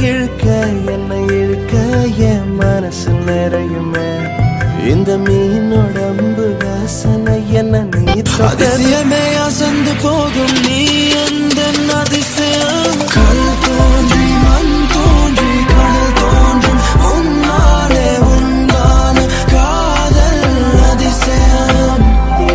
இழுக்க என்னை இழுக்க என் மனசு நிறையுமே இந்த மீனோட அம்பு வாசனை என்ன நீ அதிசயமே அசந்து போகும் நீ அந்த அதிசயம் கல் தோன்றி மண் தோன்றி கடல் தோன்றும் உன்னாலே உண்டான காதல் அதிசயம்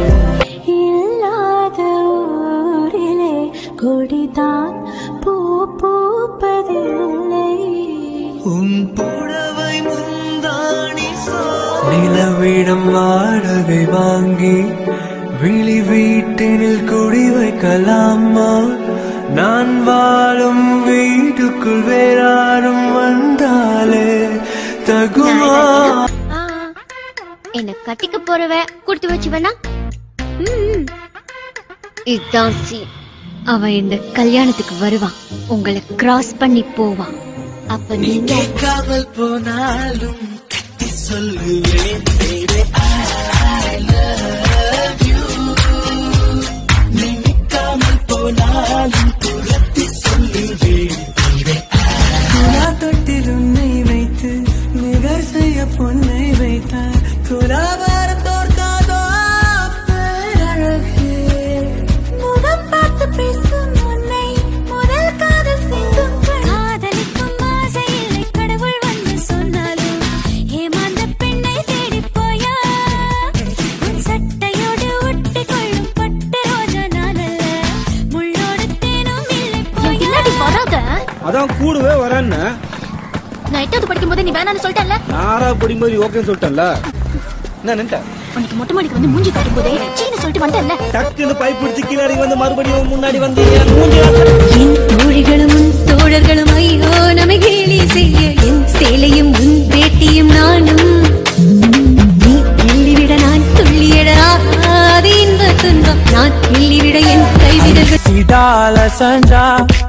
இல்லாத ஊரிலே கொடிதான் பூ பூப்பதில்லை உன் புடவை முந்தாணி நிலவிடம் வாடகை வாங்கி விழி வீட்டினில் குடி வைக்கலாமா நான் வாழும் வீட்டுக்குள் வேறாரும் வந்தாலே தகுமா ஆ, என்ன கட்டிக்க போறவ கொடுத்து வச்சு வேணா ம். இதுதான் சீன் அவன் இந்த கல்யாணத்துக்கு வருவான் உங்களை கிராஸ் பண்ணி போவான் அப்ப நீ நீங்க கேட்காமல் போனாலும் கட்டி சொல்லுவேன் baby, I love you. நீ நிற்காமல் போனாலும் துரத்தி சொல்லுவேன் துலா தொட்டில் உன்னை வைத்து நிகர் செய்ய பொன்னை வைத்தார் துலாபாரம் தோற்காதோ பேரழகே முகம் பார்த்து பேசும் உன்னை முதல் காதல் சிந்தும் காதலிக்கும் ஆசை இல்லை கடவுள் வந்து சொன்னாலும் ஏமாந்த பெண்ணை தேடி போயா உன் சட்டையோடு ஒட்டி கொள்ளும் பட்டு ரோஜா நான் அல்ல முள்ளோடு தேனும் இல்லை போயா பின்னாடி வராத அதான் கூடவே வரேன்னு நான் எட்டாவது படிக்கும் போது நீ வேணாம்னு சொல்லிட்டல நாரா படிக்கும்போது ஓகேன்னு சொல்லிட்டேன்ல என்ன நின்ட்ட உனக்கு மொட்டை மாடிக்கு வந்து மூஞ்சி காட்டும் போதே சீன சொல்லிட்டு வந்தேன்ல டக்குன்னு பைப் பிடிச்சி கீழடி வந்து மறுபடியும் முன்னாடி வந்து என் மூஞ்சி என் தோழிகளும் உன் தோழர்களும் ஐயோ நம்மை கேலி செய்ய என் சேலையும் உன் வேட்டியும் நானும் நீ கிள்ளிவிட நான் துள்ளியடாது இன்ப துன்பம் நான் கிள்ளிவிட என் கைவிரல்கள் இடால சஞ்சா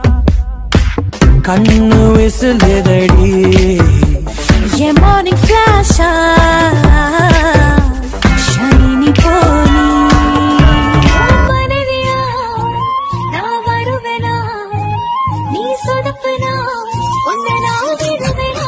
கண்ணு விசிலுதடி என் மார்னிங் ஃபிளாஷா ஷைனி போனி மனைவியா நான் வருவேனா நீ சொதப்பனா உன்னை நான் விடுவேனா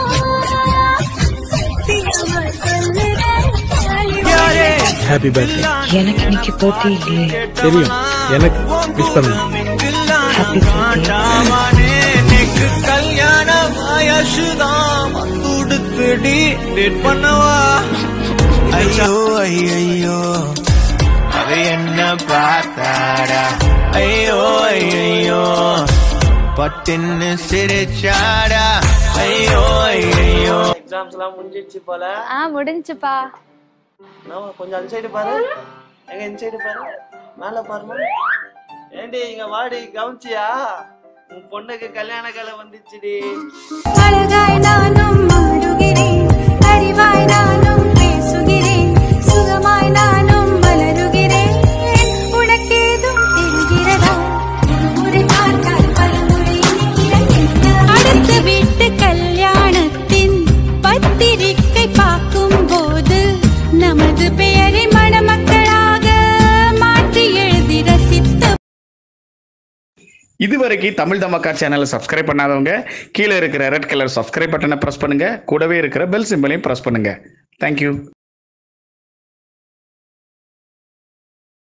சத்தியமா சொல்லுறேன் ஹாப்பி பர்த்டே எனக்கு இன்னைக்கு பர்த்டே இல்லையே தெரியும் எனக்கு விஷ் பண்ணு ஹாப்பி பர்த்டே கல்யாணம் ஆயாசுதான் வந்துடுத்துடி டேட் பண்ணவா ஐயோ ஐயோ அவ என்ன பார்த்தாடா ஐயோ ஐயோ பட்டுன்னு சிரிச்சாடா ஐயோ ஐயோ எக்ஸாம்ஸ் எல்லாம் முடிஞ்சிடுச்சு போல ஆ முடிஞ்சுப்பா நான் கொஞ்சம் அந்த சைடு பாரு எங்க இந்த சைடு பாரு மேல பாருமா ஏண்டி இங்க வாடி கவனிச்சியா உன் பொண்ணுக்கு கல்யாண காலம் வந்துச்சுடி அழகாய் நானும் மாறுகிறேன் அறிவாய் நானும் பேசுகிறேன் சுகமாய் நானும் மலருகிறேன் உனக்கேதும் தெரிகிறதா முறை பார்த்தால் பலமுறை இனிக்கிறேன் என்ன? அடுத்த வீட்டு கல்யாணத்தின் பத்திரிக்கை பார்க்கும் போது நமது பெயரை மணமக்களாக மாற்றி எழுதி ரசித்த இதுவரைக்கும் தமிழ் தமக்கா சேனலை சப்ஸ்கிரைப் பண்ணாதவங்க கீழே இருக்கிற ரெட் கலர் சப்ஸ்கிரைப் பட்டனை ப்ரெஸ் பண்ணுங்க கூடவே இருக்கிற பெல் சிம்பலையும் ப்ரெஸ் பண்ணுங்க தேங்க்யூ